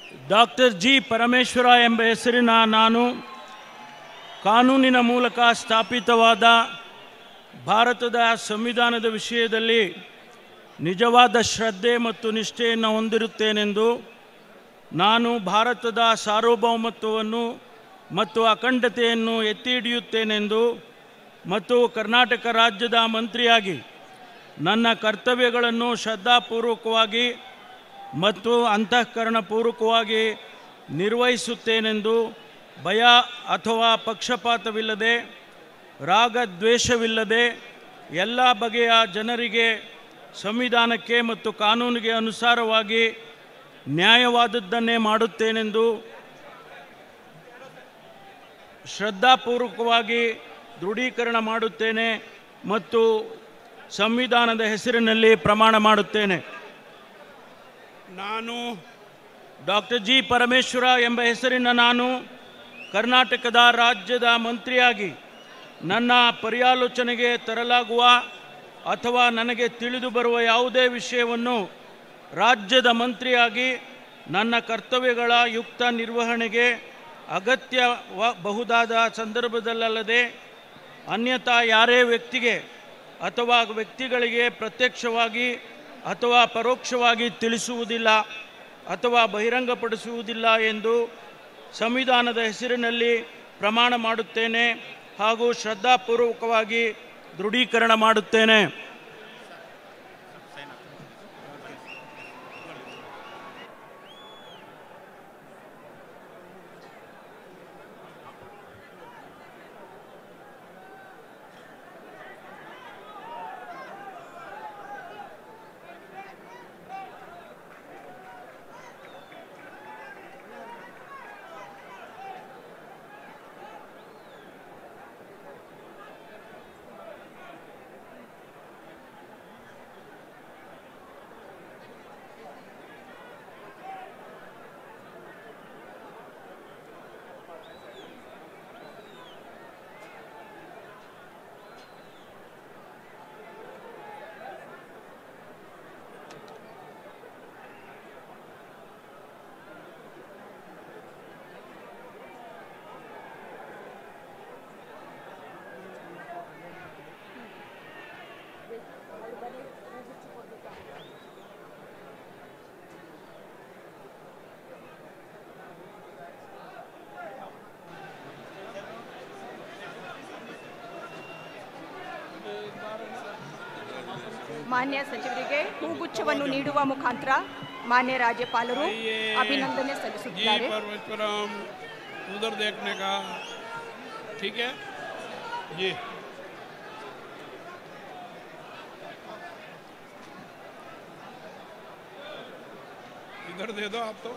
doctor G Parameshwara ಎಂಬ ಹೆಸರಿನ ನಾನು ಕಾನೂನಿನ ಮೂಲಕ ಸ್ಥಾಪಿತವಾದ ಭಾರತದ ಸಂವಿಧಾನದ ವಿಷಯದಲ್ಲಿ ನಿಜವಾದ ಶ್ರದ್ಧೆ ಮತ್ತು ನಿಷ್ಠೆಯನ್ನು ಹೊಂದಿರುತ್ತೇನೆಂದು ನಾನು ಭಾರತದ ಸಾರ್ವಭೌಮತ್ವವನ್ನು ಮತ್ತು ಅಖಂಡತೆಯನ್ನು ಎತ್ತಿ ಹಿಡಿಯುತ್ತೇನೆಂದು ಮತ್ತು ಕರ್ನಾಟಕ ರಾಜ್ಯದ ಮಂತ್ರಿಯಾಗಿ ನನ್ನ ಕರ್ತವ್ಯಗಳನ್ನು ಶ್ರದ್ಧಾಪೂರ್ವಕವಾಗಿ ಮತ್ತು ಅಂತಃಕರಣಪೂರ್ವಕವಾಗಿ ನಿರ್ವಹಿಸುತ್ತೇನೆಂದು ಭಯ ಅಥವಾ ಪಕ್ಷಪಾತವಿಲ್ಲದೆ ರಾಗದ್ವೇಷವಿಲ್ಲದೆ ಎಲ್ಲ ಬಗೆಯ ಜನರಿಗೆ ಸಂವಿಧಾನಕ್ಕೆ ಮತ್ತು ಕಾನೂನಿಗೆ ಅನುಸಾರವಾಗಿ ನ್ಯಾಯವಾದದ್ದನ್ನೇ ಮಾಡುತ್ತೇನೆಂದು ಶ್ರದ್ಧಾಪೂರ್ವಕವಾಗಿ ದೃಢೀಕರಣ ಮಾಡುತ್ತೇನೆ ಮತ್ತು ಸಂವಿಧಾನದ ಹೆಸರಿನಲ್ಲಿ ಪ್ರಮಾಣ ಮಾಡುತ್ತೇನೆ ನಾನು ಡಾಕ್ಟರ್ ಜಿ ಪರಮೇಶ್ವರ ಎಂಬ ಹೆಸರಿನ ನಾನು ಕರ್ನಾಟಕದ ರಾಜ್ಯದ ಮಂತ್ರಿಯಾಗಿ ನನ್ನ ಪರ್ಯಾಲೋಚನೆಗೆ ತರಲಾಗುವ ಅಥವಾ ನನಗೆ ತಿಳಿದು ಬರುವ ಯಾವುದೇ ವಿಷಯವನ್ನು ರಾಜ್ಯದ ಮಂತ್ರಿಯಾಗಿ ನನ್ನ ಕರ್ತವ್ಯಗಳ ಯುಕ್ತ ನಿರ್ವಹಣೆಗೆ ಅಗತ್ಯಬಹುದಾದ ಸಂದರ್ಭದಲ್ಲದೆ ಅನ್ಯಥಾ ಯಾರೇ ವ್ಯಕ್ತಿಗೆ ಅಥವಾ ವ್ಯಕ್ತಿಗಳಿಗೆ ಪ್ರತ್ಯಕ್ಷವಾಗಿ ಅಥವಾ ಪರೋಕ್ಷವಾಗಿ ತಿಳಿಸುವುದಿಲ್ಲ ಅಥವಾ ಬಹಿರಂಗಪಡಿಸುವುದಿಲ್ಲ ಎಂದು ಸಂವಿಧಾನದ ಹೆಸರಿನಲ್ಲಿ ಪ್ರಮಾಣ ಮಾಡುತ್ತೇನೆ ಹಾಗೂ ಶ್ರದ್ಧಾಪೂರ್ವಕವಾಗಿ ದೃಢೀಕರಣ ಮಾಡುತ್ತೇನೆ ಮಾನ್ಯ ಸಚಿವರಿಗೆ ಹೂಗುಚ್ಛವನ್ನು ನೀಡುವ ಮುಖಾಂತರ ಮಾನ್ಯ ರಾಜ್ಯಪಾಲರು आइए, ಅಭಿನಂದನೆ जी ಸಲ್ಲಿಸುತ್ತಾರೆ परमेश्वरम उधर देखने का ठीक है जी इधर दे दो आप तो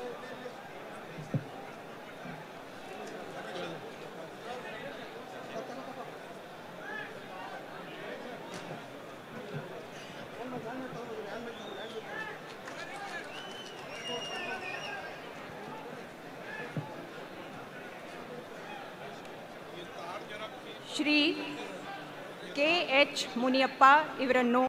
ಶ್ರೀ ಕೆ ಎಚ್ ಮುನಿಯಪ್ಪ ಇವರನ್ನು